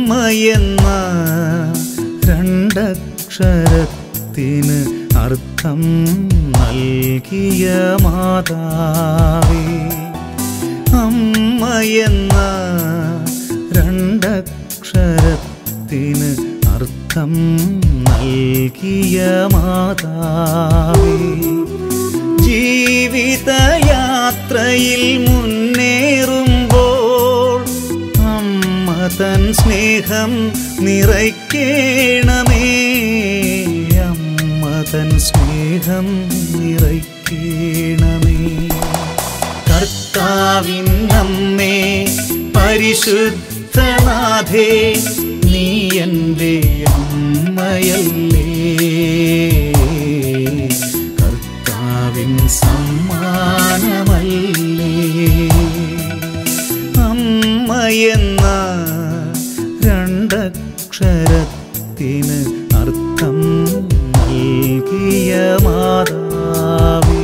അമ്മയെന്ന രണ്ടക്ഷരത്തിന് അർത്ഥം നൽകിയ മാതാവേ അമ്മയെന്ന രണ്ടക്ഷരത്തിന് അർത്ഥം നൽകിയ മാതാവേ ജീവിതയാത്രയിൽ മുന്നേറുമ്പോൾ അമ്മ തൻ സ്നേഹം നിറയ്ക്കേണമേ അമ്മ തൻ സ്നേഹം നിറയ്ക്കേണമേ കർത്താവിൻ അമ്മേ പരിശുദ്ധനാഥേ നീ എൻ്റെ അമ്മയല്ലേ കർത്താവിൻ സമ്മാനമല്ലേ അമ്മയെന്ന രണ്ടക്ഷരത്തിന് അർത്ഥം നൽകിയ മാതാവേ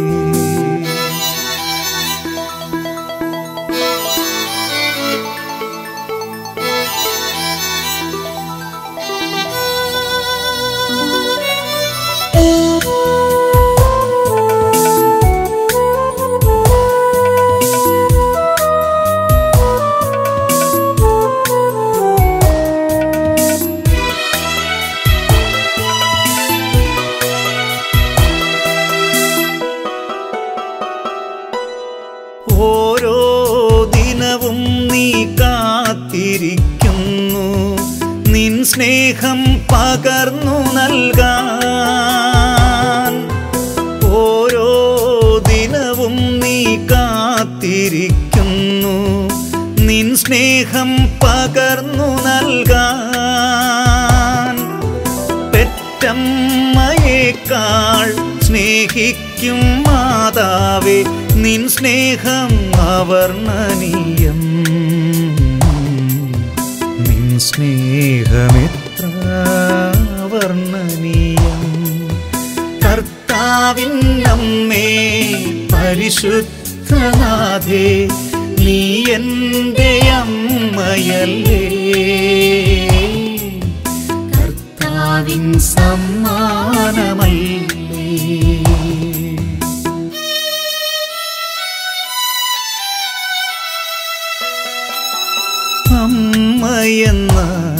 ഓരോ ദിനവും നീ കാത്തിരിക്കുന്നു നിൻ സ്നേഹം പകർന്നു നൽകാൻ ഓരോ ദിനവും നീ കാത്തിരിക്കുന്നു നിൻ സ്നേഹം പകർന്നു നൽകാൻ പെറ്റമ്മയേക്കാൾ സ്നേഹിക്കും മാതാവേ നിൻ സ്നേഹം അവർണ്ണനീയം നിൻ സ്നേഹമെത്ര വർണ്ണനീയം കർത്താവിൻ അമ്മേ പരിശുദ്ധനാഥേ നീ എൻ്റെ അമ്മയല്ലേ കർത്താവിൻ സമ്മാനമല്ലേ അമ്മയെന്ന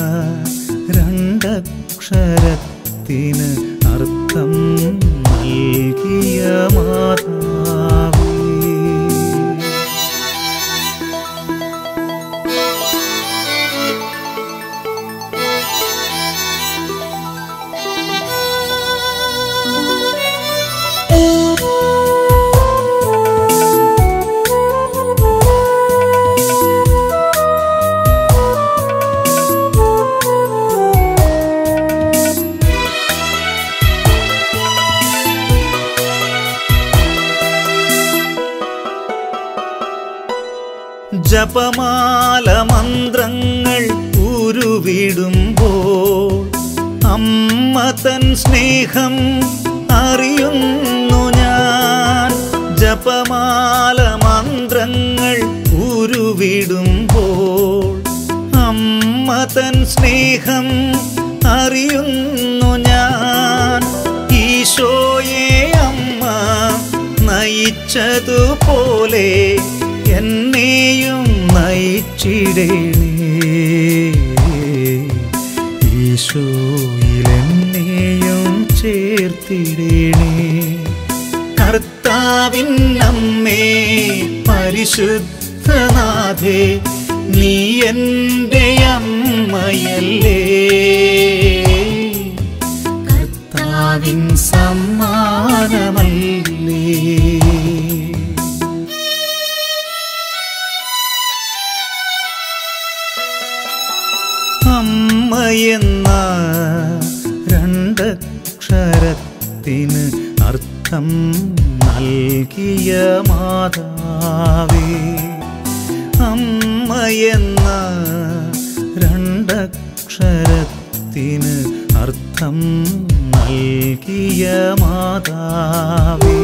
രണ്ടക്ഷരത്തിന് അർത്ഥം നൽകിയ മാതാവേ ജപമാല മന്ത്രങ്ങൾ ഉരുവിടുമ്പോൾ അമ്മ തൻ സ്നേഹം അറിയുന്നു ഞാൻ ജപമാല മന്ത്രങ്ങൾ ഉരുവിടുമ്പോൾ അമ്മ തൻ സ്നേഹം അറിയുന്നു ഞാൻ ഈശോയെ അമ്മ നയിച്ചതുപോലെ എന്നെയും നയിച്ചിടേണേ ഈശോയിൽ എന്നെയും ചേർത്തിടേണേ കർത്താവിൻ അമ്മേ പരിശുദ്ധനാഥേ നീ എൻ്റെ അമ്മയല്ലേ കർത്താവിൻ സമ്മാനമല്ലേ അമ്മയെന്ന രണ്ടക്ഷരത്തിന് അർത്ഥം നൽകിയ മാതാവേ അമ്മയെന്ന രണ്ടക്ഷരത്തിന് അർത്ഥം നൽകിയ മാതാവേ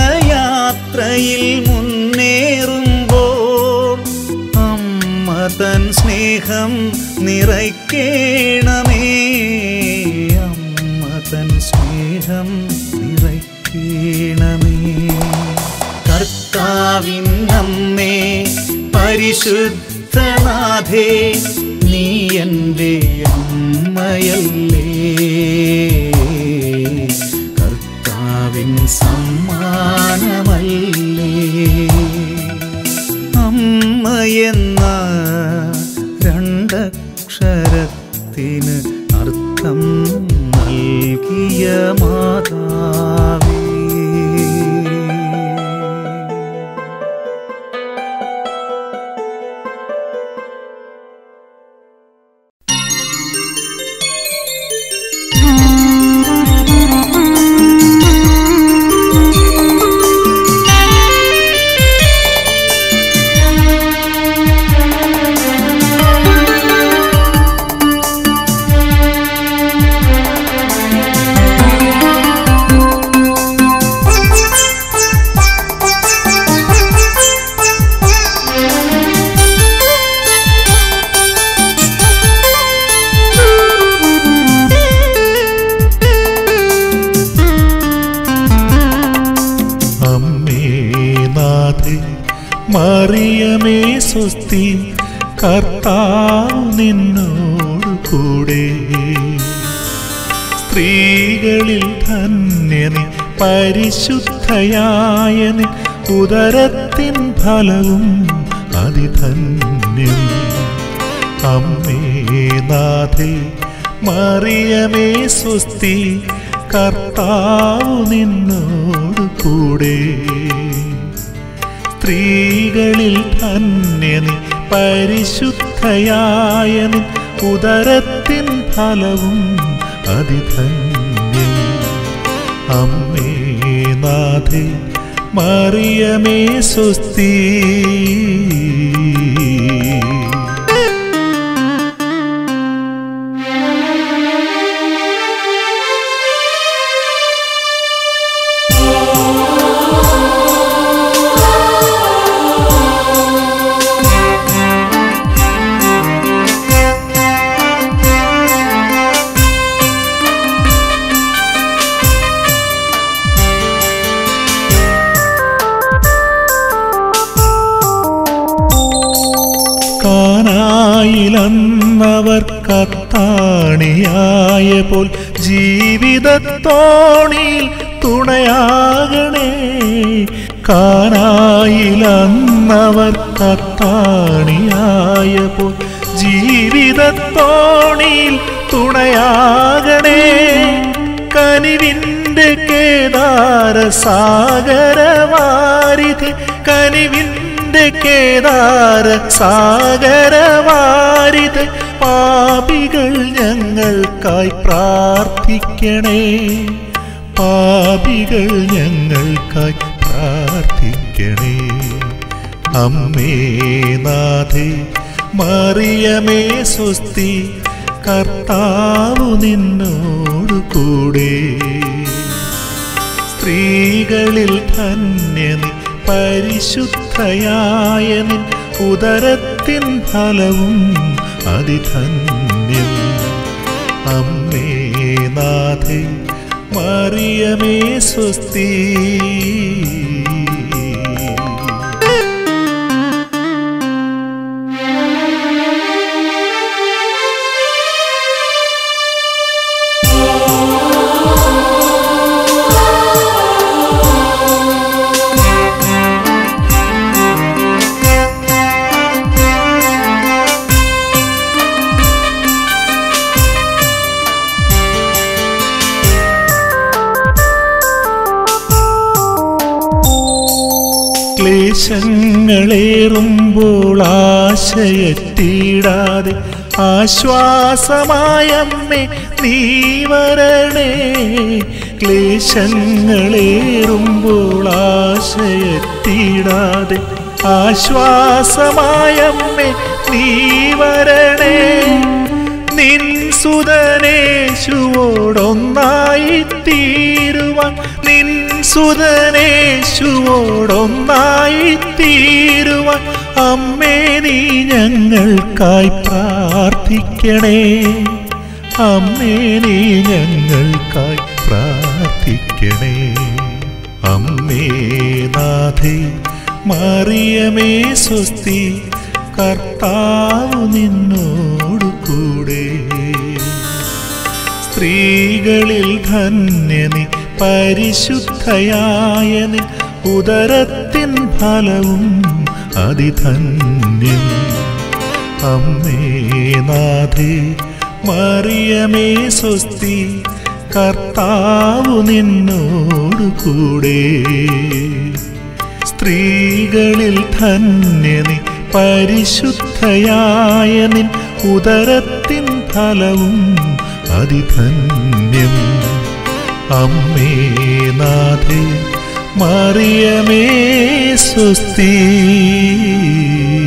ജീവിതയാത്രയിൽ മുന്നേറുമ്പോൾ അമ്മ തൻ സ്നേഹം നിറയ്ക്കേണമേ അമ്മ തൻ സ്നേഹം നിറയ്ക്കേണമേ കർത്താവിൻ അമ്മേ പരിശുദ്ധനാഥേ നീ എൻ്റെ അമ്മയല്ലേ കർത്താവിൻ സമ്മാനമല്ലേ അമ്മയെന്ന രണ്ടക്ഷരത്തിന് അർത്ഥം നൽകിയ മാതാവേ അമ്മേ നാഥേ മറിയമേ സ്വസ്തി കർത്താവ് നിന്നോടു കൂടെ സ്ത്രീകളിൽ ധന്യനി പരിശുദ്ധയായ നിൻ ഉദരത്തിൻ ഫലവും അതിധന്യം അമ്മേ നാഥേ മറിയമേ സ്വസ്തി കർത്താവ് നിന്നോടു കൂടെ സ്ത്രീകളിൽ ധന്യനി പരിശുദ്ധയായ നിൻ ഉദരത്തിൻ ഫലവും അതിധന്യം അമ്മേ നാഥേ മറിയമേ സ്വസ്തി കാനായിലന്നവർ കത്താണിയായ പോൽ ജീവിതത്തോണിയിൽ തുണയാകണേ കാനായിലന്നവർ കത്താണിയായ പോൽ ജീവിതത്തോണിയിൽ തുണയാകണേ കനിവിൻ്റെ കേദാര സാഗരവാരിധി കനിവിൻ്റെ കേദാര സാഗരവാരിധി പാപികൾ ഞങ്ങൾക്കായി പ്രാർത്ഥിക്കണേ പാപികൾ ഞങ്ങൾക്കായി പ്രാർത്ഥിക്കണേ അമ്മേ നാഥേ മറിയമേ സ്വസ്തി കർത്താവു നിന്നോടു കൂടെ സ്ത്രീകളിൽ ധന്യനി പരിശുദ്ധയായ നിൻ ഉദരത്തിൻ ഫലവും അതിധന്യം അമ്മേ നാഥേ മറിയമേ സ്വസ്തി ക്ലേശങ്ങളേറുമ്പോൾ ആശയത്തിടാതെ ആശ്വാസമായമ്മേ നീ വരണേ ക്ലേശങ്ങളേറുമ്പോൾ ആശയത്തിടാതെ ആശ്വാസമായമ്മേ നീ വരണേ നിൻ സുതനേശുവോടൊന്നായി തീരുവാൻ നിൻ സുതനേശുവോടൊന്നായി തീരുവാൻ അമ്മേ നീ ഞങ്ങൾക്കായി പ്രാർത്ഥിക്കണേ അമ്മേ നീ ഞങ്ങൾക്കായി പ്രാർത്ഥിക്കണേ അമ്മേ നാഥേ മറിയമേ സ്വസ്തി കർത്താവ് നിന്നോടു കൂടെ സ്ത്രീകളിൽ ധന്യനി പരിശുദ്ധയായ നിൻ ഉദരത്തിൻ ഫലവും അതിധന്യം അമ്മേ നാഥേ മറിയമേ സ്വസ്തി കർത്താവു നിന്നോടു കൂടെ സ്ത്രീകളിൽ ധന്യനി പരിശുദ്ധയായ നിൻ ഉദരത്തിൻ ഫലവും അതിധന്യം അമ്മേ നാഥേ മറിയമേ സ്വസ്തി